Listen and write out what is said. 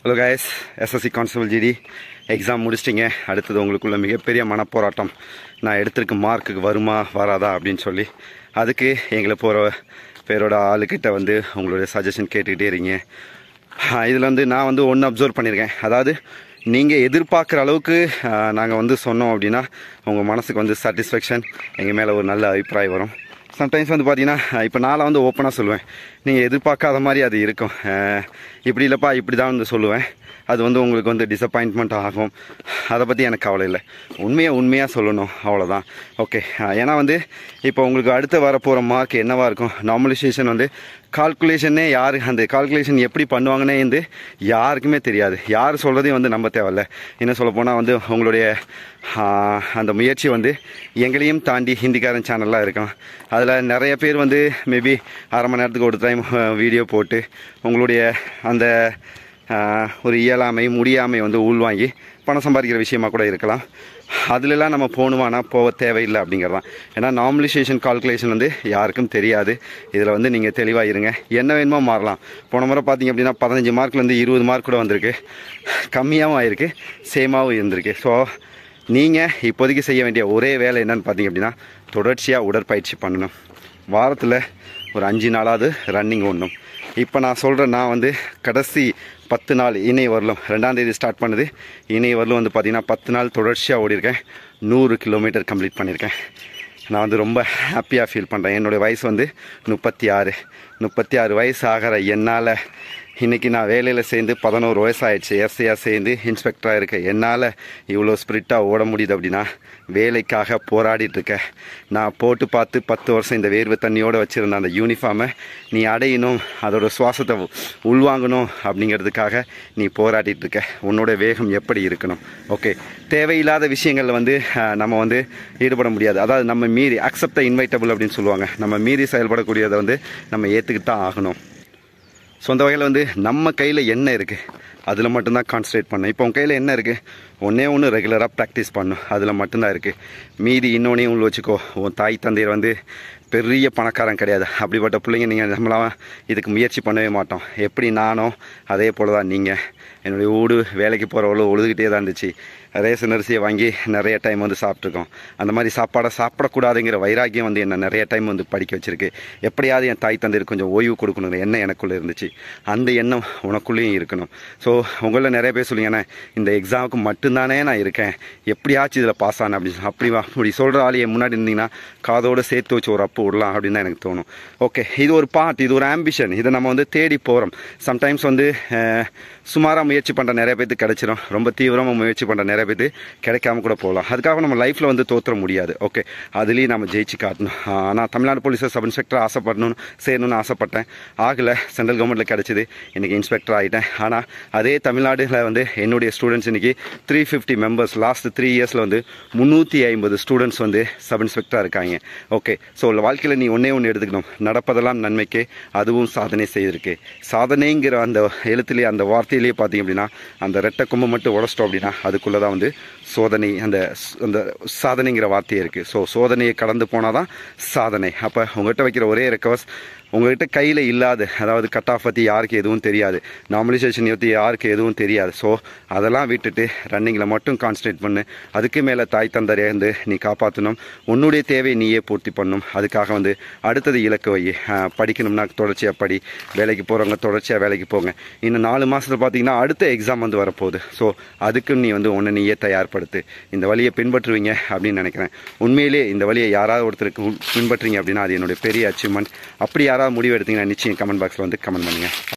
hello guys SSC constable GD exam முடிச்சிட்டிங்க அடுத்தது உங்களுக்குள்ள மிகப்பெரிய மனப்போராட்டம் நான் எடுத்திருக்க மார்க்குக்கு வருமா வராதா அப்படின்னு சொல்லி அதுக்கு எங்களை போகிற பேரோட ஆளுக்கிட்ட வந்து உங்களுடைய சஜஷன் கேட்டுக்கிட்டே இருக்கீங்க இதில் வந்து நான் வந்து ஒன்று அப்சர்வ் பண்ணியிருக்கேன் அதாவது நீங்கள் எதிர்பார்க்குற அளவுக்கு நாங்கள் வந்து சொன்னோம் அப்படின்னா உங்கள் மனசுக்கு வந்து சாட்டிஸ்ஃபேக்ஷன் எங்கள் மேலே ஒரு நல்ல அபிப்பிராயம் வரும் சம்டைம்ஸ் வந்து பார்த்தீங்கன்னா இப்போ நான் வந்து ஓப்பனாக சொல்லுவேன் நீங்கள் எதிர்பார்க்காத மாதிரி அது இருக்கும் அஹ் இப்படி இல்லைப்பா இப்படி தான் வந்து சொல்லுவேன் அது வந்து உங்களுக்கு வந்து டிசப்பாயின்ட்மெண்ட் ஆகும் அதை பற்றி எனக்கு கவலை இல்லை உண்மையாக உண்மையாக சொல்லணும் அவ்வளோதான் ஓகே ஏன்னா வந்து இப்போ உங்களுக்கு அடுத்து வரப்போகிற மார்க் என்னவாக இருக்கும் நார்மலைசேஷன் வந்து கால்குலேஷனே யார் அந்த கால்குலேஷன் எப்படி பண்ணுவாங்கன்னே வந்து யாருக்குமே தெரியாது யார் சொல்கிறதையும் வந்து நம்ப தேவையில்ல என்ன சொல்ல போனால் வந்து உங்களுடைய ஆஹ், அந்த முயற்சி வந்து எங்களையும் தாண்டி ஹிந்திக்காரன் சேனல்லாம் இருக்கும் அதில் நிறைய பேர் வந்து மேபி அரை மணி நேரத்துக்கு ஒரு டைம் வீடியோ போட்டு உங்களுடைய அந்த ஆஹ், ஒரு இயலாமை முடியாமை வந்து உள்வாங்கி பணம் சம்பாதிக்கிற விஷயமா கூட இருக்கலாம் அதுலலாம் நம்ம போகணுமானா போக தேவையில்லை அப்படிங்கிறது தான் ஏன்னா நார்மலைசேஷன் கால்குலேஷன் வந்து யாருக்கும் தெரியாது இதில் வந்து நீங்கள் தெளிவாக இருங்க என்ன வேணுமோ மாறலாம் போன முறை பார்த்தீங்க அப்படின்னா பதினஞ்சு மார்க்லேருந்து இருபது மார்க் கூட வந்திருக்கு கம்மியாகவும் ஆயிருக்கு சேமாகவும் இருந்திருக்கு ஸோ நீங்கள் இப்போதைக்கு செய்ய வேண்டிய ஒரே வேலை என்னன்னு பார்த்தீங்க அப்படின்னா தொடர்ச்சியாக உடற்பயிற்சி பண்ணணும் வாரத்தில் ஒரு அஞ்சு நாளாவது ரன்னிங் ஓடணும் இப்போ நான் சொல்கிறேன் நான் வந்து கடைசி பத்து நாள் இணை வரலும் ரெண்டாம் தேதி ஸ்டார்ட் பண்ணுது இணை வரலும் வந்து பார்த்தீங்கன்னா பத்து நாள் தொடர்ச்சியாக ஓடிருக்கேன் நூறு கிலோமீட்டர் கம்ப்ளீட் பண்ணியிருக்கேன் நான் வந்து ரொம்ப ஹாப்பியாக ஃபீல் பண்ணுறேன் என்னுடைய வயசு வந்து முப்பத்தி ஆறு முப்பத்தி ஆறு வயசு ஆகிற என்னால் இன்றைக்கி நான் வேலையில் சேர்ந்து பதினோரு வயசு ஆயிடுச்சு எஸ்ஐயாக சேர்ந்து இன்ஸ்பெக்டராக இருக்க என்னால் இவ்வளோ ஸ்பிரிட்டாக ஓட முடியுது அப்படின்னா வேலைக்காக போராடிட்டு இருக்கேன் நான் போட்டு பார்த்து பத்து வருஷம் இந்த வேர்வை தண்ணியோடு வச்சுருந்த அந்த யூனிஃபார்மை நீ அடையணும் அதோட சுவாசத்தை உள்வாங்கணும் அப்படிங்கிறதுக்காக நீ போராடிட்டு இருக்க உன்னோட வேகம் எப்படி இருக்கணும் ஓகே தேவையில்லாத விஷயங்களில் வந்து அஹ், நம்ம வந்து ஈடுபட முடியாது அதாவது நம்ம மீறி அக்செப்ட் இன்வைட்டபிள் அப்படின்னு சொல்லுவாங்க நம்ம மீறி செயல்படக்கூடியதை வந்து நம்ம ஏற்றுக்கிட்டு தான் ஆகணும் சொந்த வகையில் வந்து நம்ம கையில் என்ன இருக்குது அதில் மட்டும்தான் கான்சன்ட்ரேட் பண்ணணும் இப்போ உன் கையில் என்ன இருக்குது ஒன்றே ஒன்று ரெகுலராக ப்ராக்டிஸ் பண்ணும் அதில் மட்டும்தான் இருக்குது மீதி இன்னொன்னையும் உள்ள வச்சுக்கோ உன் தாய் தந்தையர் வந்து பெரிய பணக்காரன் கிடையாது அப்படிப்பட்ட பிள்ளைங்க நீங்கள் நம்மளாம் இதுக்கு முயற்சி பண்ணவே மாட்டோம் எப்படி நானோ அதே போல் தான் நீங்கள் என்னுடைய வீடு வேலைக்கு போகிறவளோ உழுதுகிட்டே தான் இருந்துச்சு ரேஷன் அரிசியை வாங்கி நிறைய டைம் வந்து சாப்பிட்ருக்கோம் அந்த மாதிரி சாப்பாடை சாப்பிடக்கூடாதுங்கிற வைராக்கியம் வந்து என்னை நிறைய டைம் வந்து படிக்க வச்சிருக்கு எப்படியாவது என் தாய் தந்தையருக்கு கொஞ்சம் ஓய்வு கொடுக்கணுங்கிற எண்ணம் எனக்குள்ளே இருந்துச்சு அந்த எண்ணம் உனக்குள்ளேயும் இருக்கணும் ஸோ உங்களில் நிறைய பேர் சொல்லுங்க "அண்ணே, இந்த எக்ஸாமுக்கு மட்டும்தானே நான் இருக்கேன் எப்படியாச்சும் இதில் பாஸ் ஆனேன் அப்படி சொல்லி, அப்படி வா அப்படி சொல்கிற ஆள் என் முன்னாடி இருந்தீங்கன்னா காதோடு சேர்த்து வச்சு ஒரு அப்பு விடலாம் அப்படின்னு தான் எனக்கு தோணும் ஓகே இது ஒரு பார்ட் இது ஒரு ஆம்பிஷன் இதை நம்ம வந்து தேடி போகிறோம் சம்டைம்ஸ் வந்து சுமாராக முயற்சி பண்ணுற நிறைய பேருக்கு கிடைச்சிரும் ரொம்ப தீவிரமாக முயற்சி பண்ணுற நிறைய பேருக்கு கிடைக்காம கூட போகலாம் அதுக்காக நம்ம லைஃப்பில் வந்து தோற்ற முடியாது ஓகே அதுலேயும் நம்ம ஜெயிச்சு காட்டணும் நான் தமிழ்நாடு போலீஸில் சப் இன்ஸ்பெக்டர் ஆசைப்படணும்னு சேரணும்னு ஆசைப்பட்டேன் ஆகலை சென்ட்ரல் கவர்மெண்ட்டில் கிடச்சிது இன்றைக்கி இன்ஸ்பெக்டர் ஆகிட்டேன் ஆனால் அதே தமிழ்நாடுல வந்து என்னுடைய ஸ்டூடெண்ட்ஸ் இன்றைக்கி three fifty members last three இயர்ஸில் வந்து முந்நூற்றி ஐம்பது ஸ்டூடெண்ட்ஸ் வந்து சப் இன்ஸ்பெக்டராக இருக்காங்க ஓகே ஸோ வாழ்க்கையில் நீ ஒன்றே ஒன்று எடுத்துக்கணும் நடப்பதெல்லாம் நன்மைக்கு அதுவும் சாதனை செய்திருக்கு சாதனைங்கிற அந்த எழுத்துலேயே அந்த வார்த்தையிலேயே பார்த்தீங்க அப்படின்னா அந்த ரெட்டை கொம்பை மட்டும் உடச்சிட்டோம் அப்படின்னா அதுக்குள்ளே தான் வந்து சோதனை அந்த ஸ்- அந்த சாதனைங்கிற வார்த்தையே இருக்குது ஸோ சோதனையை கடந்து போனால் தான் சாதனை அப்போ உங்கள்கிட்ட வைக்கிற ஒரே ரெக்வஸ்ட் உங்கள்கிட்ட கையில் இல்லாத அதாவது கட் ஆஃப் பற்றி யாருக்கு எதுவும் தெரியாது நார்மலைசேஷன் பற்றி யாருக்கு எதுவும் தெரியாது ஸோ அதெல்லாம் விட்டுட்டு ரன்னிங்கில் மட்டும் கான்சன்ட்ரேட் பண்ணு அதுக்கு மேலே தாய் தந்தரையை வந்து நீ காப்பாற்றணும் உன்னுடைய தேவையை நீயே பூர்த்தி பண்ணணும் அதுக்காக வந்து அடுத்தது இலக்கு வை அஹ், படிக்கணும்னா தொடர்ச்சியாக படி வேலைக்கு போகிறவங்க தொடர்ச்சியாக வேலைக்கு போங்க இன்னும் நாலு மாதத்தில் பார்த்தீங்கன்னா அடுத்த எக்ஸாம் வந்து வரப்போகுது ஸோ அதுக்கு நீ வந்து உன்னை நீயே தயார்படுத்து இந்த வழியை பின்பற்றுவீங்க அப்படின்னு நினைக்கிறேன் உண்மையிலேயே இந்த வழியை யாராவது ஒருத்தருக்கு உன் பின்பற்றுறீங்க அப்படின்னா அது என்னுடைய பெரிய அச்சீவ்மெண்ட் அப்படி யாராவது முடிவு எடுத்தீங்கன்னா நிச்சயம் கமெண்ட் பாக்ஸில் வந்து கமெண்ட் பண்ணுங்கள்